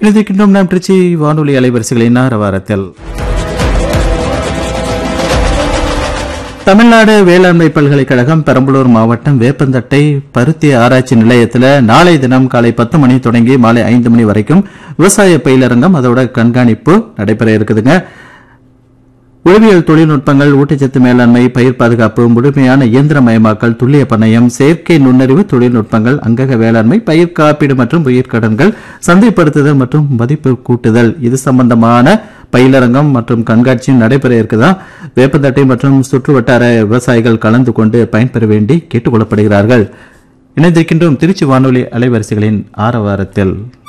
இணைந்திருக்கின்றோம் நாம் திருச்சி வானொலி அலைவரிசைகளின் ஆரவாரத்தில் தமிழ்நாடு வேளாண்மை பல்கலைக்கழகம் பெரம்பலூர் மாவட்டம் வேப்பந்தட்டை பருத்தி ஆராய்ச்சி நிலையத்தில் நாளை தினம் காலை பத்து மணி தொடங்கி மாலை ஐந்து மணி வரைக்கும் விவசாய பயிலரங்கம் அதோட கண்காணிப்பு நடைபெற இருக்குதுங்க உளவியல் தொழில்நுட்பங்கள் ஊட்டச்சத்து மேலாண்மை பயிர் பாதுகாப்பு முழுமையான இயந்திரமயமாக்கல் துல்லிய பண்ணையம் செயற்கை நுண்ணறிவு தொழில்நுட்பங்கள் அங்கக வேளாண்மை பயிர் காப்பீடு மற்றும் உயிர்க்கடன்கள் சந்தைப்படுத்துதல் மற்றும் மதிப்பு கூட்டுதல் இது சம்பந்தமான பயிலரங்கம் மற்றும் கண்காட்சியும் நடைபெற இருக்குதா வேப்பந்தட்டை மற்றும் சுற்று வட்டார விவசாயிகள் கலந்து கொண்டு பயன்பெற வேண்டி கேட்டுக் கொள்ளப்படுகிறார்கள் இணைந்திருக்கின்றோம் திருச்சி வானொலி அலைவரிசைகளின் ஆரவாரத்தில்